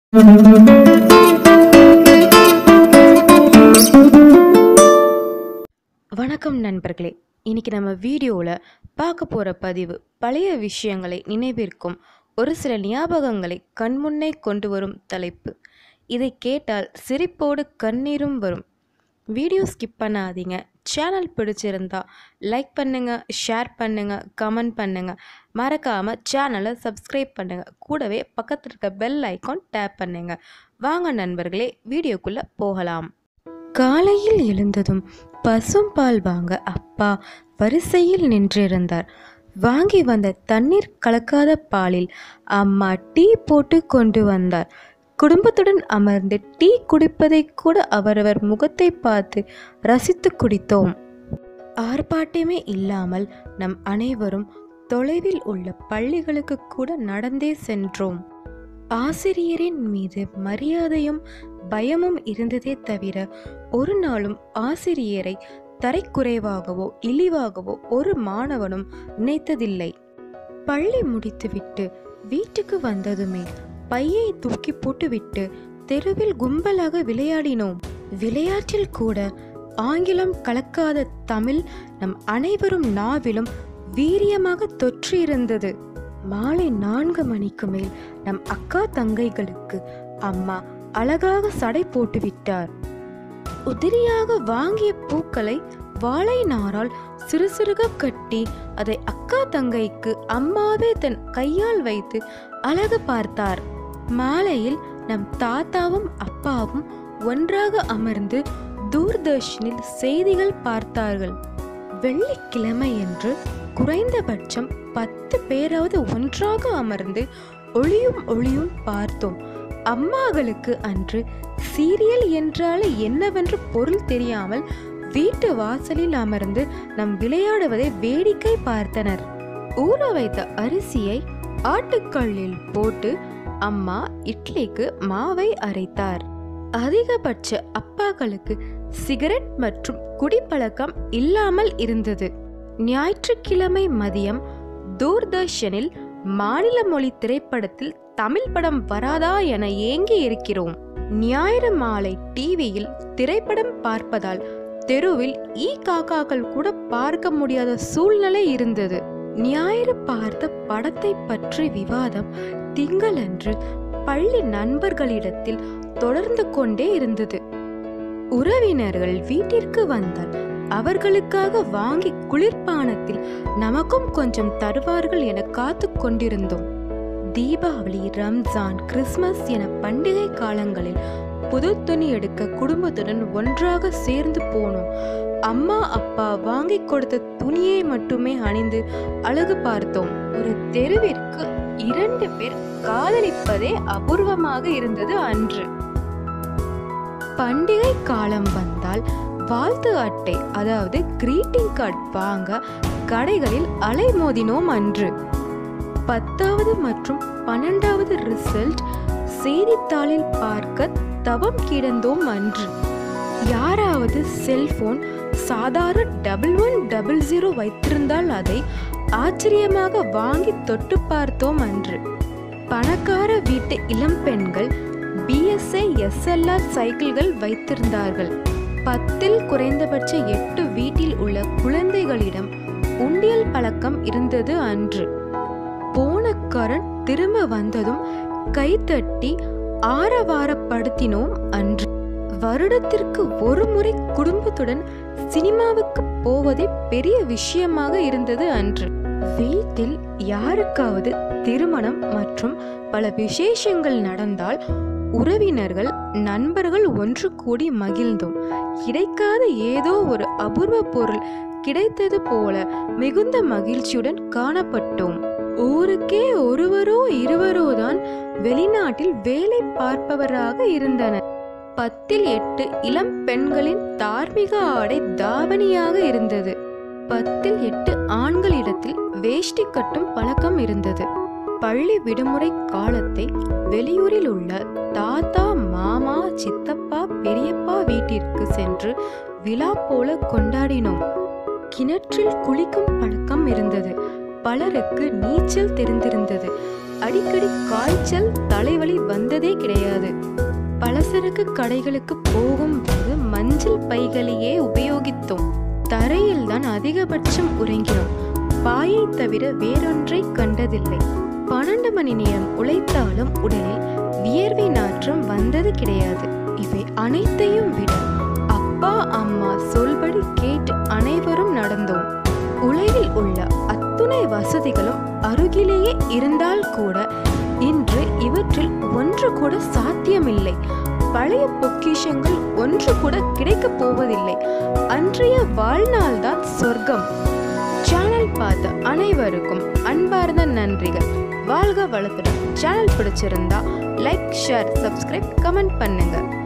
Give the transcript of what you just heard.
வணக்கம் நண்பர்களே இன்னைக்கு நம்ம வீடியோவில் பார்க்க போகிற பதிவு பழைய விஷயங்களை நினைவிற்கும் ஒரு சில ஞாபகங்களை கண்முன்னே கொண்டு வரும் தலைப்பு இதை கேட்டால் சிரிப்போடு கண்ணீரும் வரும் வீடியோ ஸ்கிப் பண்ணாதீங்க சேனல் பிடிச்சிருந்தா லைக் பண்ணுங்க ஷேர் பண்ணுங்க கமெண்ட் பண்ணுங்க மறக்காம சேனலை சப்ஸ்கிரைப் பண்ணுங்க கூடவே பக்கத்தில் இருக்க பெல் ஐக்கான் டேப் பண்ணுங்க வாங்க நண்பர்களே வீடியோக்குள்ள போகலாம் காலையில் எழுந்ததும் பசும்பால் வாங்க அப்பா வரிசையில் நின்றிருந்தார் வாங்கி வந்த தண்ணீர் கலக்காத பாலில் அம்மா டீ போட்டு கொண்டு வந்தார் குடும்பத்துடன் அமர்ந்து டீ குடிப்பதை கூட அவரவர் முகத்தை பார்த்து ரசித்து குடித்தோம் ஆர்ப்பாட்டமே இல்லாமல் நம் அனைவரும் தொலைவில் உள்ள பள்ளிகளுக்கு கூட நடந்தே சென்றோம் ஆசிரியரின் மீது மரியாதையும் பயமும் இருந்ததே தவிர ஒரு நாளும் ஆசிரியரை தரைக்குறைவாகவோ இழிவாகவோ ஒரு மாணவனும் நினைத்ததில்லை பள்ளி முடித்துவிட்டு வீட்டுக்கு வந்ததுமே பையை தூக்கி போட்டுவிட்டு தெருவில் கும்பலாக விளையாடினோம் விளையாட்டில் கூட ஆங்கிலம் கலக்காத தமிழ் நம் அனைவரும் நாவிலும் வீரியமாக தொற்றியிருந்தது மாலை நான்கு மணிக்கு மேல் நம் அக்கா தங்கைகளுக்கு அம்மா அழகாக சடை போட்டு விட்டார் உதிரியாக வாங்கிய பூக்களை வாழை நாரால் சிறு சிறுக கட்டி அதை அக்கா தங்கைக்கு அம்மாவே தன் கையால் வைத்து அழகு பார்த்தார் மாலையில் நம் தாத்தாவும் அப்பாவும் ஒன்றாக அமர்ந்து தூர்தர்ஷனில் செய்திகள் பார்த்தார்கள் வெள்ளிக்கிழமை என்று குறைந்தபட்சம் பத்து பேராவது ஒன்றாக அமர்ந்து ஒளியும் ஒளியும் பார்த்தோம் அம்மாகளுக்கு அன்று சீரியல் என்றாலே என்னவென்று பொருள் தெரியாமல் வீட்டு வாசலில் அமர்ந்து நம் விளையாடுவதை வேடிக்கை பார்த்தனர் ஊற வைத்த அரிசியை ஆட்டுக்கல்லில் போட்டு அம்மா இட்லிக்கு மாவை அரைத்தார் அதிகபட்ச அப்பாக்களுக்கு சிகரெட் மற்றும் குடிப்பழக்கம் இல்லாமல் இருந்தது ஞாயிற்றுக்கிழமை மதியம் தூர்தர்ஷனில் மாநில மொழி திரைப்படத்தில் தமிழ் படம் வராதா என ஏங்கி இருக்கிறோம் ஞாயிறு மாலை டிவியில் திரைப்படம் பார்ப்பதால் தெருவில் ஈ காக்காக்கள் கூட பார்க்க முடியாத சூழ்நிலை இருந்தது ஞாயிறு பார்த்த படத்தை பற்றி விவாதம் திங்களன்று பள்ளி நண்பர்களிடத்தில் தொடர்ந்து கொண்டே இருந்தது உறவினர்கள் வீட்டிற்கு வந்தால் அவர்களுக்காக வாங்கி குளிர்பானத்தில் நமக்கும் கொஞ்சம் தருவார்கள் என காத்து கொண்டிருந்தோம் தீபாவளி ரம்ஜான் கிறிஸ்மஸ் என பண்டிகை காலங்களில் புது துணி எடுக்க குடும்பத்துடன் ஒன்றாக சேர்ந்து போனோம் அம்மா அப்பா வாங்கி கொடுத்த துணியை மட்டுமே அணிந்து அழகு பார்த்தோம் ஒரு தெருவிற்கு இரண்டு பேர் காதலிப்பதே அபூர்வமாக இருந்தது அன்று பண்டிகை காலம் வந்தால் வாழ்த்து அட்டை அதாவது கிரீட்டிங் கார்டு வாங்க கடைகளில் அலைமோதினோம் அன்று பத்தாவது மற்றும் பன்னெண்டாவது ரிசல்ட் செய்தித்தாளில் பார்க்க தவம் கிடந்தோம் அன்று யாராவது செல்போன் சாதாரண டபுள் ஒன் டபுள் ஜீரோ வைத்திருந்தால் அதை ஆச்சரியமாக வாங்கி தொட்டு பார்த்தோம் அன்று பணக்கார வீட்டு இளம் பெண்கள் பிஎஸ்ஐ எஸ்எல்ஆர் சைக்கிள்கள் வைத்திருந்தார்கள் பத்தில் குறைந்தபட்ச எட்டு வீட்டில் உள்ள குழந்தைகளிடம் உண்டியல் பழக்கம் இருந்தது அன்று போனக்காரன் திரும்ப வந்ததும் கைத்தட்டி ஆரவாரப்படுத்தினோம் அன்று வருடத்திற்கு ஒரு முறை குடும்பத்துடன் சினிமாவுக்கு போவதே பெரிய விஷயமாக இருந்தது அன்று வீட்டில் யாருக்காவது திருமணம் மற்றும் பல விசேஷங்கள் நடந்தால் உறவினர்கள் நண்பர்கள் ஒன்று கூடி மகிழ்ந்தோம் கிடைக்காத ஏதோ ஒரு அபூர்வ பொருள் கிடைத்தது போல மிகுந்த மகிழ்ச்சியுடன் காணப்பட்டோம் ஊருக்கே ஒருவரோ இருவரோ தான் வெளிநாட்டில் வேலை பார்ப்பவராக இருந்தனர் பத்தில் எட்டு இளம் பெண்களின் தார்மீக ஆடை தாவணியாக இருந்தது பத்தில் எட்டு ஆண்களிடத்தில் வேஷ்டி கட்டும் பழக்கம் இருந்தது பள்ளி விடுமுறை காலத்தை வெளியூரில் உள்ள தாத்தா மாமா சித்தப்பா பெரியப்பா வீட்டிற்கு சென்று விழா போல கொண்டாடினோம் கிணற்றில் குளிக்கும் பழக்கம் இருந்தது பலருக்கு நீச்சல் தெரிந்திருந்தது அடிக்கடி காய்ச்சல் தலைவலி வந்ததே கிடையாது பலசரக்கு கடைகளுக்கு போகும்போது மஞ்சள் பைகளையே உபயோகித்தோம் தரையில் தான் அதிகபட்சம் உறங்கினோம் பாயை தவிர வேறொன்றை கண்டதில்லை பன்னெண்டு மணி நேரம் உழைத்தாலும் உடலில் வியர்வை நாற்றம் வந்தது கிடையாது இவை அனைத்தையும் விட அப்பா அம்மா சொல்படி கேட்டு அனைவரும் நடந்தோம் உலகில் உள்ள அத்துணை வசதிகளும் அருகிலேயே இருந்தால் கூட இன்று இவற்றில் ஒன்று கூட சாத்தியமில்லை பழைய பொக்கிஷங்கள் ஒன்று கூட கிடைக்கப் போவதில்லை அன்றைய வாழ்நாள் தான் சொர்க்கம் சேனல் பார்த்த அனைவருக்கும் அன்பார்ந்த நன்றிகள் வாழ்க வளத்துடன் சேனல் பிடிச்சிருந்தா லைக் ஷேர் சப்ஸ்கிரைப் கமெண்ட் பண்ணுங்க